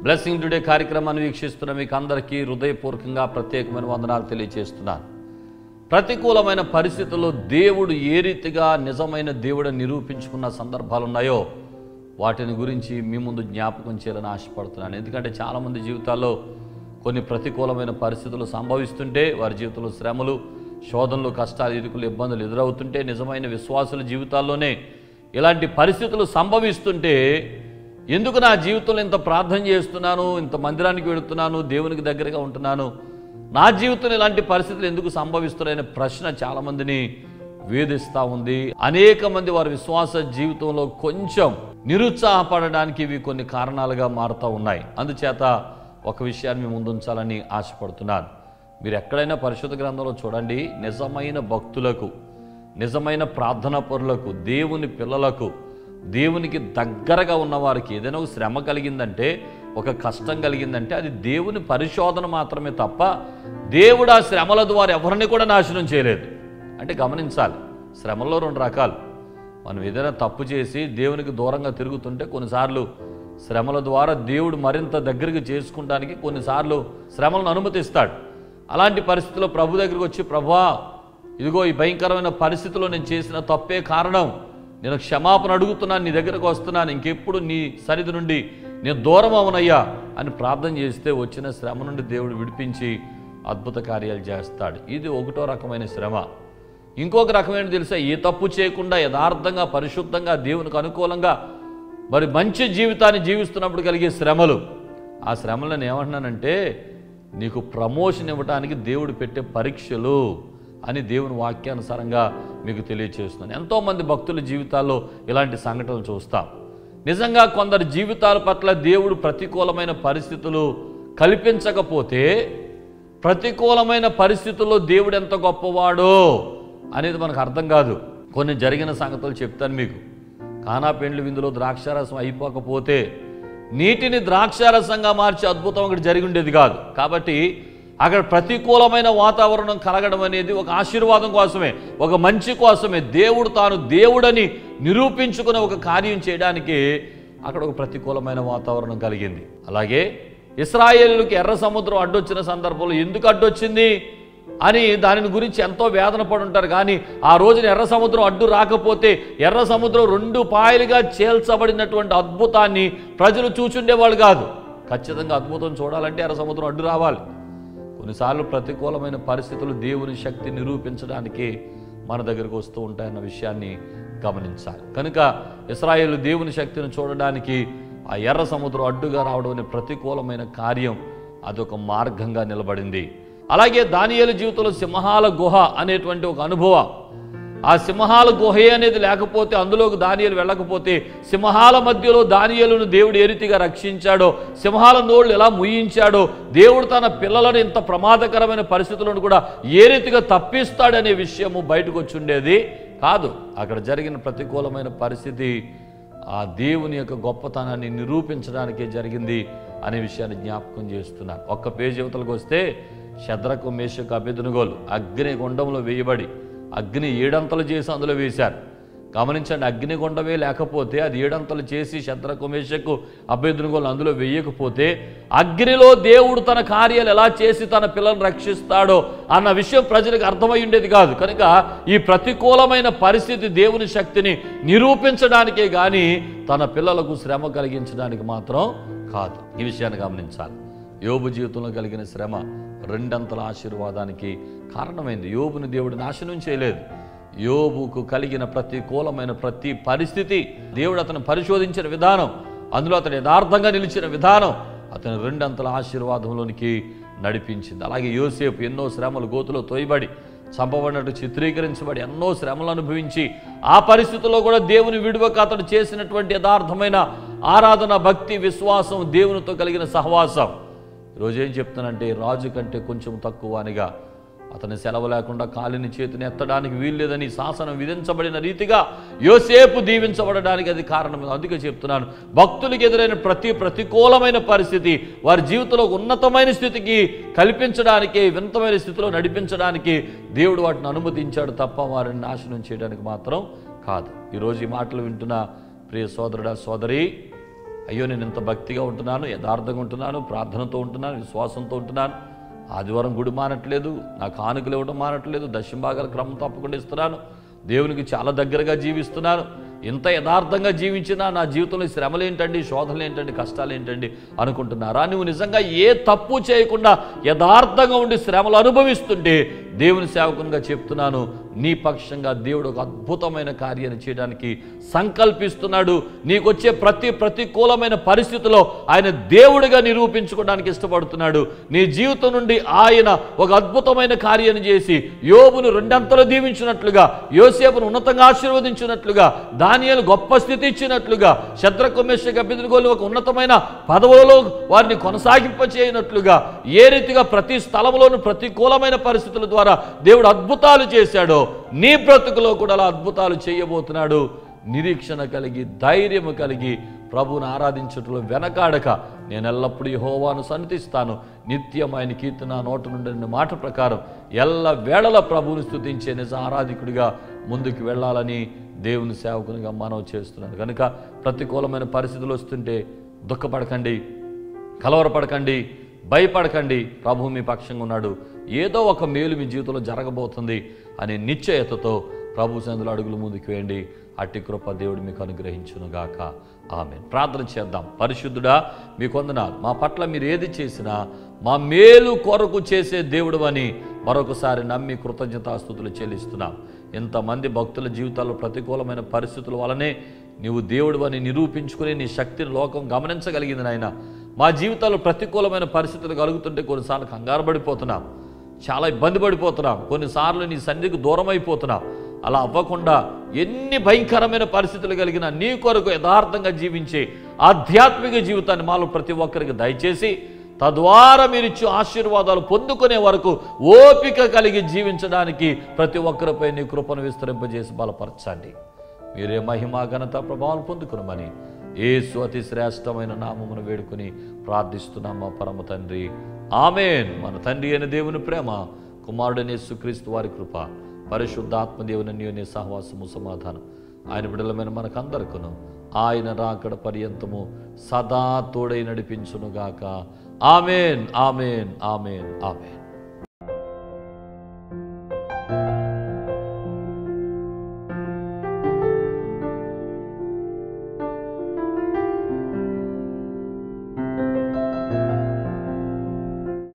blessing today కార్యక్రమాన్ని వీక్షిస్తున్న మీకు అందరికీ హృదయపూర్వకంగా ప్రత్యేకమైన వందనాలు తెలియజేస్తున్నాను ప్రతికూలమైన పరిస్థితుల్లో దేవుడు ఏ రీతిగా నిజమైన దేవుడని నిరూపించుకున్న సందర్భాలు ఉన్నాయో వాటిని గురించి మీ ముందు జ్ఞాపకం చేయాలని ఆశపడుతున్నాను ఎందుకంటే చాలామంది జీవితాల్లో కొన్ని ప్రతికూలమైన పరిస్థితులు సంభవిస్తుంటే వారి జీవితంలో శ్రమలు శోధనలు కష్టాలు ఇరుకులు ఇబ్బందులు ఎదురవుతుంటే నిజమైన విశ్వాసుల జీవితాల్లోనే ఇలాంటి పరిస్థితులు సంభవిస్తుంటే ఎందుకు నా జీవితంలో ఇంత ప్రార్థన చేస్తున్నాను ఇంత మందిరానికి వెళుతున్నాను దేవునికి దగ్గరగా ఉంటున్నాను నా జీవితంలో ఇలాంటి పరిస్థితులు ఎందుకు సంభవిస్తున్నాయనే ప్రశ్న చాలామందిని వేధిస్తూ ఉంది అనేక మంది వారి విశ్వాస జీవితంలో కొంచెం నిరుత్సాహపడడానికి ఇవి కొన్ని కారణాలుగా మారుతూ ఉన్నాయి అందుచేత ఒక విషయాన్ని మీ ముందుంచాలని ఆశపడుతున్నాను మీరు ఎక్కడైనా పరిశుద్ధ గ్రంథంలో చూడండి నిజమైన భక్తులకు నిజమైన ప్రార్థనా పరులకు దేవుని పిల్లలకు దేవునికి దగ్గరగా ఉన్న వారికి ఏదైనా ఒక శ్రమ కలిగిందంటే ఒక కష్టం కలిగిందంటే అది దేవుని పరిశోధన మాత్రమే తప్ప దేవుడు ఆ శ్రమల ద్వారా ఎవరిని కూడా నాశనం చేయలేదు అంటే గమనించాలి శ్రమల్లో రెండు రకాలు మనం ఏదైనా తప్పు చేసి దేవునికి దూరంగా తిరుగుతుంటే కొన్నిసార్లు శ్రమల ద్వారా దేవుడు మరింత దగ్గరికి చేసుకుంటానికి కొన్నిసార్లు శ్రమలను అనుమతిస్తాడు అలాంటి పరిస్థితుల్లో ప్రభు దగ్గరికి వచ్చి ప్రభా ఇదిగో ఈ భయంకరమైన పరిస్థితిలో నేను చేసిన తప్పే కారణం నేను క్షమాపణ అడుగుతున్నాను నీ దగ్గరకు వస్తున్నాను ఇంకెప్పుడు నీ సన్నిధి నుండి నేను దూరం అవనయ్యా అని ప్రార్థన చేస్తే వచ్చిన శ్రమ నుండి దేవుడు విడిపించి అద్భుత కార్యాలు చేస్తాడు ఇది ఒకటో రకమైన శ్రమ ఇంకొక రకమైన తెలుసా ఏ తప్పు చేయకుండా యథార్థంగా పరిశుద్ధంగా దేవునికి అనుకూలంగా మరి మంచి జీవితాన్ని జీవిస్తున్నప్పుడు కలిగే శ్రమలు ఆ శ్రమలు నేను ఏమంటున్నానంటే నీకు ప్రమోషన్ ఇవ్వడానికి దేవుడు పెట్టే పరీక్షలు అని దేవుని వాక్యానుసారంగా మీకు తెలియచేస్తున్నాను ఎంతోమంది భక్తుల జీవితాల్లో ఇలాంటి సంఘటనలు చూస్తాం నిజంగా కొందరి జీవితాల పట్ల దేవుడు ప్రతికూలమైన పరిస్థితులు కల్పించకపోతే ప్రతికూలమైన పరిస్థితుల్లో దేవుడు ఎంత గొప్పవాడో అనేది మనకు అర్థం కాదు కొన్ని జరిగిన సంగతులు చెప్తాను మీకు కానా పెండ్లి విందులో ద్రాక్షారసం అయిపోకపోతే నీటిని ద్రాక్షారసంగా మార్చి అద్భుతం అక్కడ జరిగి ఉండేది కాదు కాబట్టి అక్కడ ప్రతికూలమైన వాతావరణం కలగడం అనేది ఒక ఆశీర్వాదం కోసమే ఒక మంచి కోసమే దేవుడు తాను దేవుడని నిరూపించుకునే ఒక కార్యం చేయడానికి అక్కడ ఒక ప్రతికూలమైన వాతావరణం కలిగింది అలాగే ఇస్రాయేలుకి ఎర్ర సముద్రం అడ్డొచ్చిన సందర్భంలో ఎందుకు అడ్డొచ్చింది అని దాని గురించి ఎంతో వేదన పడి ఉంటారు కానీ ఆ రోజున ఎర్ర సముద్రం అడ్డు రాకపోతే ఎర్ర సముద్రం రెండు పాయలుగా చేల్చబడినటువంటి అద్భుతాన్ని ప్రజలు చూచుండేవాళ్ళు కాదు ఖచ్చితంగా అద్భుతం చూడాలంటే ఎర్ర సముద్రం అడ్డు రావాలి కొన్నిసార్లు ప్రతికూలమైన పరిస్థితులు దేవుని శక్తి నిరూపించడానికి మన దగ్గరకు వస్తూ ఉంటాయన్న విషయాన్ని గమనించాలి కనుక ఇస్రాయేల్ దేవుని శక్తిని చూడడానికి ఆ ఎర్ర సముద్రం అడ్డుగా రావడం అనే ప్రతికూలమైన కార్యం అదొక మార్గంగా నిలబడింది అలాగే దానియేలు జీవితంలో సింహాల గుహ అనేటువంటి ఒక అనుభవం ఆ సింహాల గుహే అనేది లేకపోతే అందులోకి దానియలు వెళ్ళకపోతే సింహాల మధ్యలో దానియలను దేవుడు ఏ రీతిగా రక్షించాడో సింహాల నోళ్ళు ఎలా ముయించాడో దేవుడు తన పిల్లలను ఇంత ప్రమాదకరమైన పరిస్థితులను కూడా ఏ రీతిగా తప్పిస్తాడనే విషయము బయటకు వచ్చి ఉండేది కాదు అక్కడ జరిగిన ప్రతికూలమైన పరిస్థితి ఆ దేవుని యొక్క గొప్పతనాన్ని నిరూపించడానికే జరిగింది అనే విషయాన్ని జ్ఞాపకం చేస్తున్నాను ఒక్క పేజీ యువతలకు వస్తే శద్రకు మేషకు అభ్యర్థునుగోలు అగ్ని గుండంలో వేయబడి అగ్ని ఏడంతలు చేసి అందులో వేశారు గమనించండి అగ్నిగుండమే లేకపోతే అది ఏడంతలు చేసి శద్రకు మేషకు అభ్యర్థునుగోలు అందులో వేయకపోతే అగ్నిలో దేవుడు తన కార్యాలు ఎలా చేసి తన పిల్లలను రక్షిస్తాడో అన్న విషయం ప్రజలకు అర్థమై ఉండేది కాదు కనుక ఈ ప్రతికూలమైన పరిస్థితి దేవుని శక్తిని నిరూపించడానికే కానీ తన పిల్లలకు శ్రమ కలిగించడానికి మాత్రం కాదు ఈ విషయాన్ని గమనించాలి యోబు జీవితంలో కలిగిన శ్రమ రెండంతల ఆశీర్వాదానికి కారణమైంది యోబుని దేవుడు నాశనం చేయలేదు యోబుకు కలిగిన ప్రతికూలమైన ప్రతి పరిస్థితి దేవుడు అతను పరిశోధించిన విధానం అందులో అతను యథార్థంగా నిలిచిన విధానం అతను రెండంతల ఆశీర్వాదంలోనికి నడిపించింది అలాగే యోసేపు ఎన్నో శ్రమలు గోతులో తోయబడి చంపబడినట్టు చిత్రీకరించబడి ఎన్నో శ్రమలు అనుభవించి ఆ పరిస్థితుల్లో కూడా దేవుని విడువక అతడు చేసినటువంటి యథార్థమైన ఆరాధన భక్తి విశ్వాసం దేవునితో కలిగిన సహవాసం ఈరోజు ఏం చెప్తానంటే రాజు కంటే కొంచెం తక్కువ అనిగా అతని సెలవు లేకుండా కాలిని చేతిని ఎత్తడానికి వీల్లేదని శాసనం విధించబడిన రీతిగా యోసేపు దీవించబడడానికి అది కారణం అందుకే చెప్తున్నాను భక్తులకు ఎదురైన ప్రతి ప్రతికూలమైన పరిస్థితి వారి జీవితంలో ఒక ఉన్నతమైన స్థితికి కల్పించడానికి వింతమైన స్థితిలో నడిపించడానికి దేవుడు వాటిని అనుమతించాడు తప్ప వారిని నాశనం చేయడానికి మాత్రం కాదు ఈరోజు ఈ మాటలు వింటున్న ప్రియ సోదరుడా సోదరి అయ్యో నేను ఇంత భక్తిగా ఉంటున్నాను యథార్థంగా ఉంటున్నాను ప్రార్థనతో ఉంటున్నాను విశ్వాసంతో ఉంటున్నాను ఆదివారం గుడి మానట్లేదు నా కానుకలు ఇవ్వడం మానట్లేదు దశంభాగాల క్రమం తప్పకుండా ఇస్తున్నాను దేవునికి చాలా దగ్గరగా జీవిస్తున్నాను ఇంత యథార్థంగా జీవించినా నా జీవితంలో ఈ శ్రమలు ఏంటండి శోధనలు ఏంటండి కష్టాలు ఏంటండి అనుకుంటున్నారా నువ్వు నిజంగా ఏ తప్పు చేయకుండా యథార్థంగా ఉండి శ్రమలు అనుభవిస్తుంటే దేవుని సేవకునిగా చెప్తున్నాను నీ పక్షంగా దేవుడు ఒక అద్భుతమైన కార్యాన్ని చేయడానికి సంకల్పిస్తున్నాడు నీకొచ్చే ప్రతి ప్రతికూలమైన పరిస్థితిలో ఆయన దేవుడిగా నిరూపించుకోవడానికి ఇష్టపడుతున్నాడు నీ జీవితం నుండి ఆయన ఒక అద్భుతమైన కార్యాన్ని చేసి యోబును రెండంతలు దీవించినట్లుగా యోసేపును ఉన్నతంగా ఆశీర్వదించినట్లుగా దానియాలు గొప్ప స్థితి ఇచ్చినట్లుగా శత్రుకుమేష గబ్బిదిగోలు ఒక ఉన్నతమైన పదవులలో వారిని కొనసాగింప చేయనట్లుగా ఏ రీతిగా ప్రతి స్థలంలోనూ ప్రతికూలమైన పరిస్థితుల ద్వారా దేవుడు అద్భుతాలు చేశాడో నీ బ్రతుకులో కూడా అలా అద్భుతాలు చేయబోతున్నాడు నిరీక్షణ కలిగి ధైర్యము కలిగి ప్రభువును ఆరాధించటంలో వెనకాడక నేను ఎల్లప్పుడూ యెహోవాను సన్నిధిస్తాను నిత్యం ఆయన కీర్తి నా నోట నుండి మాట ప్రకారం ఎల్ల వేళల ప్రభువుని స్తుతించే నిజ ఆరాధికుడిగా ముందుకు వెళ్ళాలని దేవుని సేవకునిగా మనవి చేస్తున్నాను కనుక ప్రతికూలమైన పరిస్థితులు వస్తుంటే దుఃఖపడకండి కలవరపడకండి భయపడకండి ప్రభు మీ పక్షంగా ఉన్నాడు ఏదో ఒక మేలు మీ జీవితంలో జరగబోతుంది అనే నిశ్చయతతో ప్రభు సందులు అడుగులు ముందుకు వేయండి అట్టి కృప దేవుడు మీకు అనుగ్రహించునుగాక ఆమె ప్రార్థన చేద్దాం పరిశుద్ధుడా మీ కొందనాలు మా పట్ల మీరు ఏది చేసినా మా మేలు కొరకు చేసే దేవుడు అని మరొకసారి నమ్మి కృతజ్ఞతాస్థుతులు చెల్లిస్తున్నాం ఇంతమంది భక్తుల జీవితాల్లో ప్రతికూలమైన పరిస్థితుల వలనే నీవు దేవుడు అని నిరూపించుకుని నీ శక్తిని లోకం గమనించగలిగింది నాయన మా జీవితాల్లో ప్రతికూలమైన పరిస్థితులు కలుగుతుంటే కొన్నిసార్లు కంగారు పడిపోతున్నాం చాలా ఇబ్బంది పడిపోతున్నాం కొన్నిసార్లు నీ సన్నిధికి దూరం అయిపోతున్నాం అలా అవ్వకుండా ఎన్ని భయంకరమైన పరిస్థితులు కలిగినా నీ కొరకు యథార్థంగా జీవించే ఆధ్యాత్మిక జీవితాన్ని మాలో ప్రతి ఒక్కరికి దయచేసి తద్వారా మీరు ఇచ్చే ఆశీర్వాదాలు పొందుకునే వరకు ఓపిక కలిగి జీవించడానికి ప్రతి ఒక్కరిపై నీ కృపను విస్తరింపజేసి బలపరచండి మీరే మహిమా ఘనత ప్రభావం పొందుకునమని ఏసు అతి శ్రేష్టమైన నామమును వేడుకొని ప్రార్థిస్తున్నాం మా పరమ తండ్రి ఆమెన్ మన తండ్రి అయిన దేవుని ప్రేమ కుమారుడనే సుక్రీస్తు వారి కృప పరిశుద్ధాత్మ దేవుని అన్యోన్య సహవాసము సమాధానం ఆయన బిడలమైన మనకందరకును ఆయన రాకడ పర్యంతము సదా తోడై నడిపించునుగాక ఆమెన్ ఆమెన్ ఆమెన్ ఆమెన్